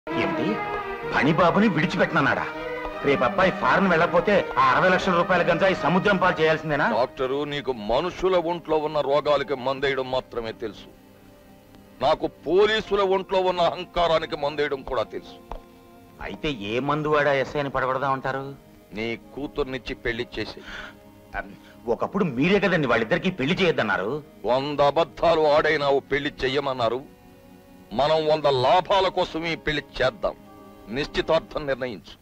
ఏమిటి పణిబాబుని విడిచిపెట్టనన్నాడా రేపు అబ్బాయి ఫారెన్ వెళ్ళకపోతే ఆ అరవై లక్షల రూపాయల గంజాయి సముద్రం పాలు చేయాల్సిందేనా డాక్టరు నీకు మనుషుల ఒంట్లో ఉన్న రోగాలకి మందేయడం మాత్రమే తెలుసు నాకు పోలీసుల ఒంట్లో ఉన్న అహంకారానికి మందేయడం కూడా తెలుసు అయితే ఏ మందు వాడా ఎస్ఐ అని పడగొడదా ఉంటారు నీ కూతుర్నిచ్చి పెళ్లి చేసి ఒకప్పుడు మీరే కదండి వాళ్ళిద్దరికి పెళ్లి చేయొద్దన్నారు వంద అబద్ధాలు ఆడైనా ఓ పెళ్లి చెయ్యమన్నారు మనం వంద లాభాల కోసం ఈ పెళ్లి చేద్దాం నిశ్చితార్థం నిర్ణయించు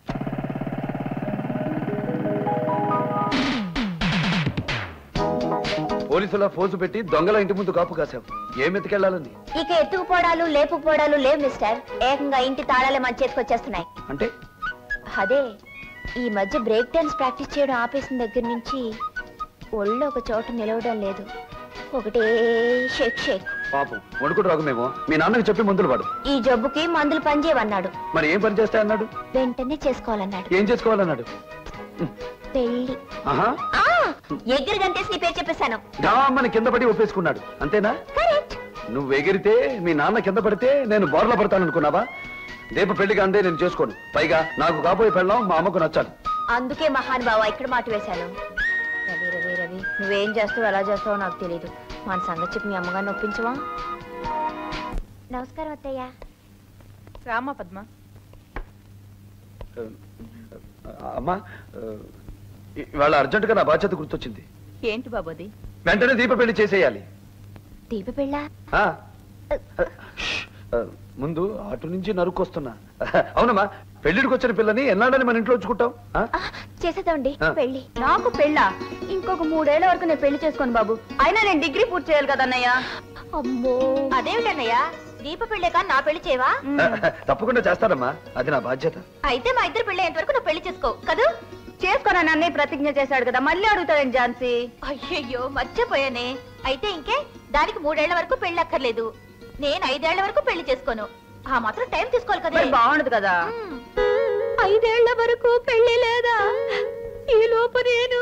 పోలీసుల ఫోజు పెట్టి దొంగల ఇంటి ముందు కాపు కాసావు ఏం ఎత్తుకెళ్ళాలని ఇక ఎత్తుకుపోవడాలు లేపుకుపోవడాలు లేవు మిస్టర్ ఏకంగా ఇంటి తాళాలే మన చేతికొచ్చేస్తున్నాయి అంటే అదే ఈ మధ్య బ్రేక్ డాన్స్ ప్రాక్టీస్ చేయడం ఆపేసిన దగ్గర నుంచి ఒళ్ళు ఒక చోట నిలవడం లేదు ఒకటే షేక్ షేక్ పాపం వణుకుడు రాగుమేమో మీ నాన్నకి చెప్పి మందులు వాడు ఈ జబ్బుకి మందులు పనిచేయమన్నాడు మరి ఏం పని చేస్తా అన్నాడు వెంటనే చేసుకోవాలన్నాడు ఏం చేసుకోవాలన్నాడు పెళ్లి ఆహా ఆ ఎగిరి గంటేసి నీ పేరు చెప్పేశాను డామని కింద పడి ఒప్పేసుకున్నాడు అంతేనా కరెక్ట్ నువ్వు ఎగిరితే మీ నాన్న కింద పడితే నేను బోర్ల పడతాననుకున్నావా దీప పెళ్లిగా అందే నేను చేసుకోను పైగా నాకు కాబోయే పెళ్ళాం మా అమ్మకు నచ్చాలి అందుకే మహాన్ బావ ఇక్కడ మాట వేశాను రవి రవి రవి నువ్వేం చేస్తావు ఎలా చేస్తావో నాకు తెలియదు మన సంగతి చెప్పి మీ అమ్మగారిని ఒప్పించవా నమస్కారం అత్తయ్య రామా పద్మ అమ్మా ఇవాళ అర్జెంటుగా నా బాధ్యత గుర్తొచ్చింది ఏంటి బాబు అది వెంటనే దీప పెళ్లి చేసేయాలి దీప పెళ్ళా ఆ. ష్. ఆ, ముందు అటు నుంచి నరుక్కొస్తున్నా అవునమ్మా పెళ్లిడికి వచ్చిన పిల్లని ఎన్నాడని మన ఇంట్లో ఉంచుకుంటాం ఆ? ఆ, చేసేద్దామండి ఆ. పెళ్లి నాకు పెళ్ళా ఇంకొక మూడేళ్ల వరకు నేను పెళ్లి చేసుకోను బాబు అయినా నేను డిగ్రీ పూర్తి చేయాలి కదా అన్నయ్య అమ్మో అదేమిటన్నయ్యా దీప పెళ్ళే కానీ నా పెళ్లి చేయవా తప్పకుండా చేస్తానమ్మా అది నా బాధ్యత అయితే మా ఇద్దరు పెళ్ళి వరకు నువ్వు పెళ్లి చేసుకో కదూ చేసుకోనని అన్నయ్య ప్రతిజ్ఞ చేశాడు కదా మళ్ళీ అడుగుతాడేంటి ఝాన్సీ అయ్యయ్యో మర్చిపోయానే అయితే ఇంకే దానికి మూడేళ్ల వరకు పెళ్లి అక్కర్లేదు నేను ఐదేళ్ల వరకు పెళ్లి చేసుకోను ఆ మాత్రం టైం తీసుకోవాలి కదా మరి బాగుండదు కదా ఐదేళ్ల వరకు పెళ్లి లేదా ఈ లోపు నేను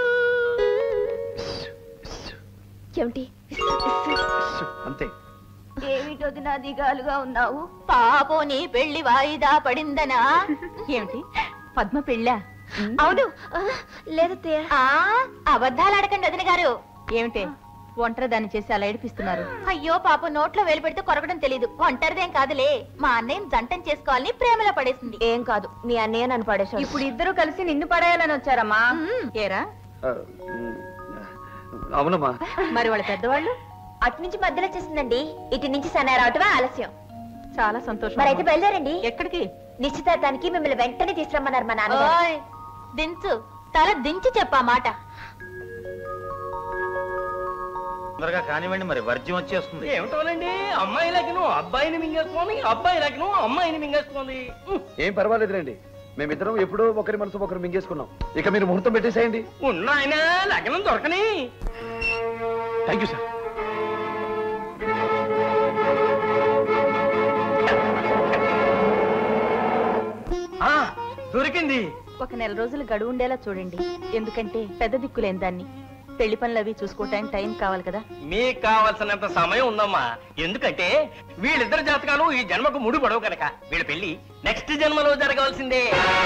ఏమిటి అంతే ఏమిటో నా దిగాలుగా ఉన్నావు పాపం నీ పెళ్లి వాయిదా పడిందనా ఏమిటి పద్మ పెళ్ళా అవును లేదు అబద్ధాలు ఆడకండి వదిన గారు ఏమిటి ఒంటరి దాన్ని చేసి అలా ఏడిపిస్తున్నారు అయ్యో పాప నోట్లో వేలు పెడితే కొరకడం తెలీదు ఒంటరిదేం కాదులే మా అన్నయ్య జంటం చేసుకోవాలని ప్రేమలో పడేసింది ఏం కాదు మీ అన్నయ్య నన్ను పడేసాడు ఇప్పుడు ఇద్దరు కలిసి నిన్ను పడేయాలని వచ్చారమ్మా ఏరా ఆ, ఉమ్, అవునమ్మా మరి వాళ్ళ పెద్దవాళ్ళు అటు నుంచి మధ్యలో చేసిందండి ఇటు నుంచి సన్న రావటమే ఆలస్యం చాలా సంతోషం మరైతే బయలుదేరండి ఎక్కడికి నిశ్చితార్థానికి మిమ్మల్ని వెంటనే తీసుకురమ్మన్నారు మా నాన్న దించు తల దించి చెప్పా మాట తొందరగా కానివ్వండి మరి వర్జ్యం వచ్చేస్తుంది ఏమిటోనండి అమ్మాయి లగ్నం అబ్బాయిని మింగేసుకోండి అబ్బాయి లగ్నం అమ్మాయిని మింగేసుకోండి ఉహ్, ఏం పర్వాలేదులేండి మేమిద్దరం ఎప్పుడో ఒకరి మనసు ఒకరు మింగేసుకున్నాం ఇక మీరు ముహూర్తం పెట్టేసేయండి ఉన్న ఆయన లగ్నం దొరకని థ్యాంక్ యూ సార్ ఆ, దొరికింది ఒక నెల రోజులు గడువు ఉండేలా చూడండి ఎందుకంటే పెద్ద దిక్కులేని దాన్ని పెళ్లి పనులు అవి చూసుకోవటానికి టైం కావాలి కదా మీకు కావాల్సినంత సమయం ఉందమ్మా ఎందుకంటే వీళ్ళిద్దరు జాతకాలు ఈ జన్మకు ముడి పడవు కనుక వీళ్ళ పెళ్లి నెక్స్ట్ జన్మలో జరగవలసిందే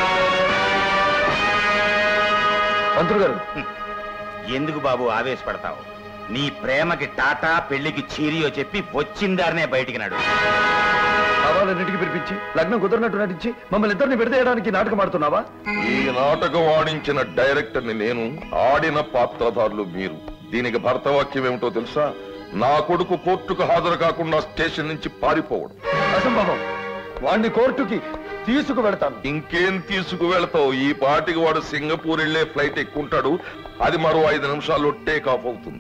మంత్రులు గారు ఎందుకు బాబు ఆవేశపడతావు నీ ప్రేమకి టాటా పెళ్లికి చీరియో చెప్పి వచ్చిందారనే బయటికి నడు కావాలన్నిటికీ పిలిపించి లగ్నం కుదరనట్టు నటించి మమ్మల్ని ఇద్దరిని విడదీయడానికి నాటకం ఆడుతున్నావా ఈ నాటకం ఆడించిన డైరెక్టర్ని నేను ఆడిన పాత్రధారులు మీరు దీనికి భర్తవాక్యం ఏమిటో తెలుసా నా కొడుకు కోర్టుకు హాజరు కాకుండా స్టేషన్ నుంచి పారిపోవడం అసంభవం వాణ్ణి కోర్టుకి తీసుకు వెళతాను ఇంకేం తీసుకు వెళతావు ఈ పాటికి వాడు సింగపూర్ వెళ్లే ఫ్లైట్ ఎక్కుంటాడు అది మరో ఐదు నిమిషాల్లో టేక్ ఆఫ్ అవుతుంది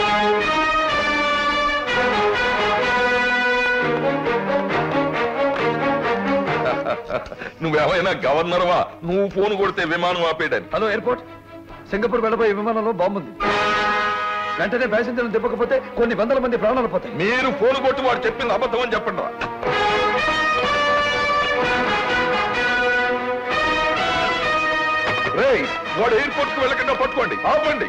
నువ్వేమైనా గవర్నర్వా నువ్వు ఫోన్ కొడితే విమానం ఆపేయడానికి హలో ఎయిర్పోర్ట్ సింగపూర్ వెళ్ళబోయే విమానంలో బాంబు ఉంది వెంటనే ప్యాసింజర్లు తిప్పకపోతే కొన్ని వందల మంది ప్రాణాలు పోతాయి మీరు ఫోన్ కొట్టి వాడు చెప్పింది అబద్ధం అని చెప్పండి రా. రేయ్ వాడు ఎయిర్పోర్ట్ కు వెళ్ళకుండా పట్టుకోండి ఆపండి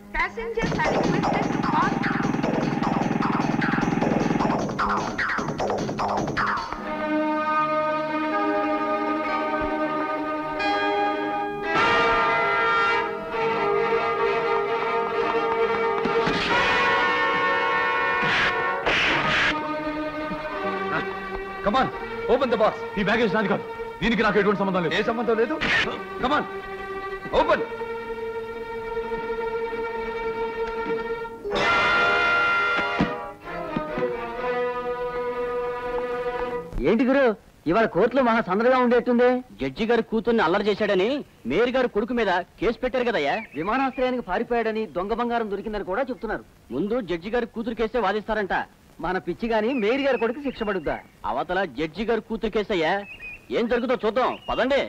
Passengers are requested to park come on open the box ఈ బ్యాగేజ్ నాది కాదు దీనికి నాకు ఎటువంటి సంబంధం లేదు ఏ సంబంధం లేదు కమాన్ ఓపెన్ ఏంటి గురు ఇవాళ కోర్టులో మహా సందడిగా ఉండేట్టుంది జడ్జి గారి కూతుర్ని అల్లరి చేశాడని మేయర్ గారి కొడుకు మీద కేసు పెట్టారు కదయ్యా విమానాశ్రయానికి పారిపోయాడని దొంగ బంగారం దొరికిందని కూడా చెప్తున్నారు ముందు జడ్జి గారి కూతురు కేసే వాదిస్తారంట మన పిచ్చి గాని మేయర్ గారి కొడుకు శిక్ష పడుద్దా అవతల జడ్జి గారి కూతురు కేసయ్యా ఏం జరుగుతుందో చూద్దాం పదండి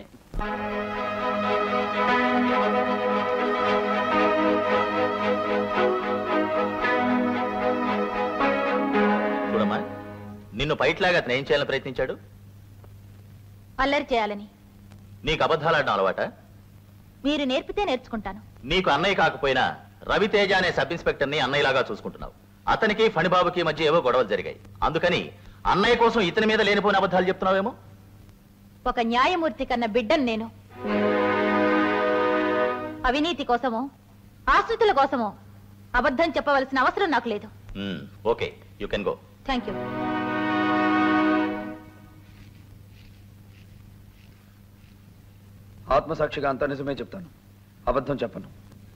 చూడమ్మా నిన్ను పైట్లాగా అతను ఏం చేయాలని ప్రయత్నించాడు అల్లరి చేయాలని నీకు అబద్ధాలాడడం అలవాట మీరు నేర్పితే నేర్చుకుంటాను నీకు అన్నయ్య కాకపోయినా రవితేజ అనే సబ్ ఇన్స్పెక్టర్ ని అన్నయ్యలాగా చూసుకుంటున్నావు అతనికి ఫణిబాబుకి మధ్య ఏవో గొడవలు జరిగాయి అందుకని అన్నయ్య కోసం ఇతని మీద లేనిపోయిన అబద్ధాలు చెప్తున్నావేమో ఒక న్యాయమూర్తి కన్న బిడ్డను నేను అవినీతి కోసమో ఆశ్రితుల కోసమో అబద్ధం చెప్పవలసిన అవసరం నాకు లేదు మ్మ్, okay you can go thank you ఆత్మసాక్షిగా అంతా నిజమే చెప్తాను అబద్ధం చెప్పను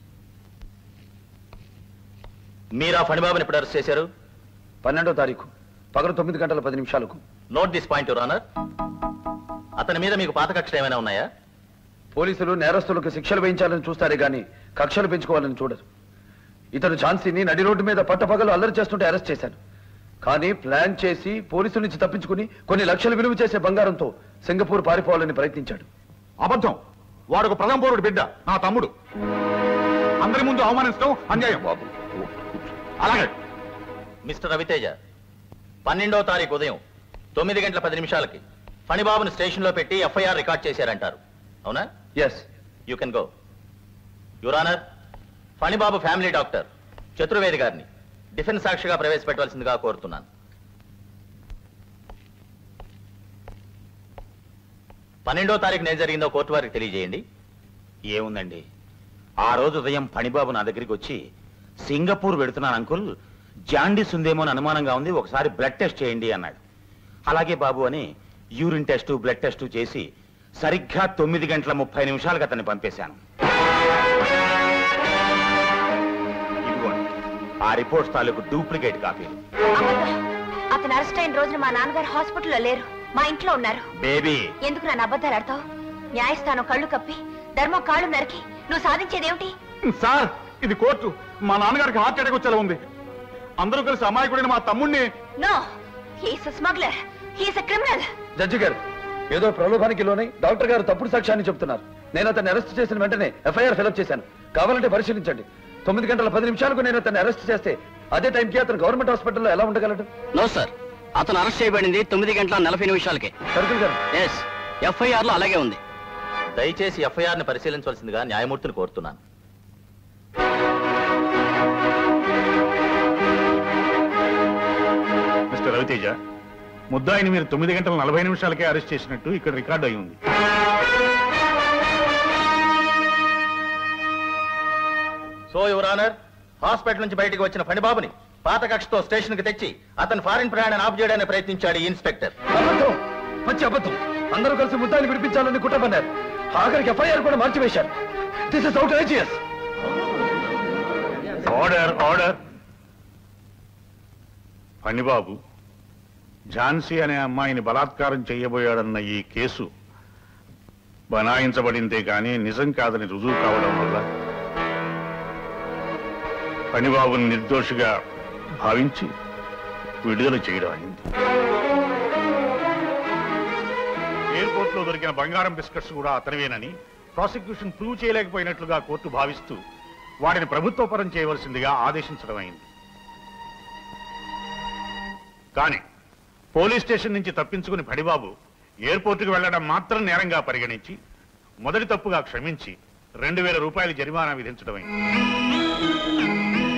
మీరా ఫణిబాబుని ఎప్పుడు అరెస్ట్ చేశారు పన్నెండో తారీఖు పగలు తొమ్మిది గంటల పది నిమిషాలకు నోట్ దిస్ పాయింట్ ఆనర్ అతని మీద మీకు పాత కక్షలు ఏమైనా ఉన్నాయా పోలీసులు నేరస్తులకు శిక్షలు వేయించాలని చూస్తారే గాని కక్షలు పెంచుకోవాలని చూడరు ఇతను ఝాన్సీని నడి రోడ్డు మీద పట్టపగలు అల్లరి చేస్తుంటే అరెస్ట్ చేశాను కానీ ప్లాన్ చేసి పోలీసుల నుంచి తప్పించుకుని కొన్ని లక్షలు విలువ చేసే బంగారంతో సింగపూర్ పారిపోవాలని ప్రయత్నించాడు అబద్ధం వాడు ఒక ప్రథమ పౌరుడు బిడ్డ నా తమ్ముడు అందరి ముందు అవమానించడం అన్యాయం బాబు అలాగే మిస్టర్ రవితేజ పన్నెండో తారీఖు ఉదయం తొమ్మిది గంటల పది నిమిషాలకి ఫణిబాబుని స్టేషన్లో పెట్టి ఎఫ్ఐఆర్ రికార్డ్ చేశారంటారు అవునా yes you can go your honour Phanibabu family doctor Chaturvedi గారిని డిఫెన్స్ సాక్షిగా ప్రవేశపెట్టవలసిందిగా కోరుతున్నాను పన్నెండో తారీఖున ఏం జరిగిందో కోర్టు వారికి తెలియజేయండి ఏముందండి ఆ రోజు ఉదయం పణిబాబు నా దగ్గరికి వచ్చి సింగపూర్ వెడుతున్నాను అంకుల్ జాండీస్ ఉందేమో అని అనుమానంగా ఉంది ఒకసారి బ్లడ్ టెస్ట్ చేయండి అన్నాడు అలాగే బాబు అని యూరిన్ టెస్ట్ బ్లడ్ టెస్ట్ చేసి సరిగ్గా తొమ్మిది గంటల ముప్పై నిమిషాలకు అతన్ని పంపేశాను ఇదిగోండి ఆ రిపోర్ట్స్ తాలూకు డూప్లికేట్ కాపీలు అబద్ధం అతను అరెస్ట్ అయిన రోజున మా నాన్నగారు హాస్పిటల్లో లేరు మా ఇంట్లో ఉన్నారు బేబీ ఎందుకు నన్ను అబద్ధాలు ఆడతావు న్యాయస్థానం కళ్ళు కప్పి ధర్మం కాళ్ళు నరికి నువ్వు సాధించేదేమిటి సార్ ఇది కోర్టు మా నాన్నగారికి హార్ట్ అటాక్ వచ్చేలా ఉంది అందరూ కలిసి అమాయకుడైన మా తమ్ముడిని no he's smuggler he's criminal judge గారు ఏదో ప్రలోభానికి లోనై డాక్టర్ గారు తప్పుడు సాక్ష్యాన్ని చెప్తున్నారు నేను అతన్ని అరెస్ట్ చేసిన వెంటనే ఎఫ్ఐఆర్ ఫిలప్ చేశాను కావాలంటే పరిశీలించండి తొమ్మిది గంటల పది నిమిషాలకు నేను అతన్ని అరెస్ట్ చేస్తే అదే టైంకి అతను గవర్నమెంట్ హాస్పిటల్లో ఎలా ఉండగలడు నో సార్ అతను అరెస్ట్ చేయబడింది తొమ్మిది గంటల నలభై నిమిషాలకే సర్కిల్ గారు ఎస్ ఎఫ్ఐఆర్ లో అలాగే ఉంది దయచేసి ఎఫ్ఐఆర్ ని పరిశీలించవలసిందిగా న్యాయమూర్తిని కోరుతున్నాను మిస్టర్ రవితేజ ముద్దాయిని మీరు తొమ్మిది గంటల నలభై నిమిషాలకే అరెస్ట్ చేసినట్టు ఇక్కడ రికార్డు అయి ఉంది సో యువరానర్ హాస్పిటల్ నుంచి బయటకు వచ్చిన ఫణిబాబుని పాత కక్షతో స్టేషన్ కి తెచ్చి అతను ఫారిన్ ప్రయాణాన్ని ఆపు చేయడానికి ప్రయత్నించాడు ఈ ఇన్స్పెక్టర్ అబద్ధం పచ్చి అబద్ధం అందరూ కలిసి ముద్దాయిని విడిపించాలని కుట్ర పన్నారు ఆఖరికి ఎఫ్ఐఆర్ కూడా మార్చివేశారు this is outrageous order order Phanibabu Jhansi అనే అమ్మాయిని బలాత్కారం చేయబోయాడన్న ఈ కేసు బనాయించబడిందే కానీ నిజం కాదని రుజువు కావడం వల్ల పనిబాబుని నిర్దోషిగా భావించి విడుదల చేయడం అయింది ఎయిర్పోర్ట్ లో దొరికిన బంగారం బిస్కెట్స్ కూడా అతనివేనని ప్రాసిక్యూషన్ ప్రూవ్ చేయలేకపోయినట్లుగా కోర్టు భావిస్తూ వాటిని ప్రభుత్వపరం చేయవలసిందిగా ఆదేశించడం అయింది కానీ పోలీస్ స్టేషన్ నుంచి తప్పించుకుని పడిబాబు ఎయిర్పోర్టుకు వెళ్లడం మాత్రం నేరంగా పరిగణించి మొదటి తప్పుగా క్షమించి రెండు వేల రూపాయలు జరిమానా విధించడమైంది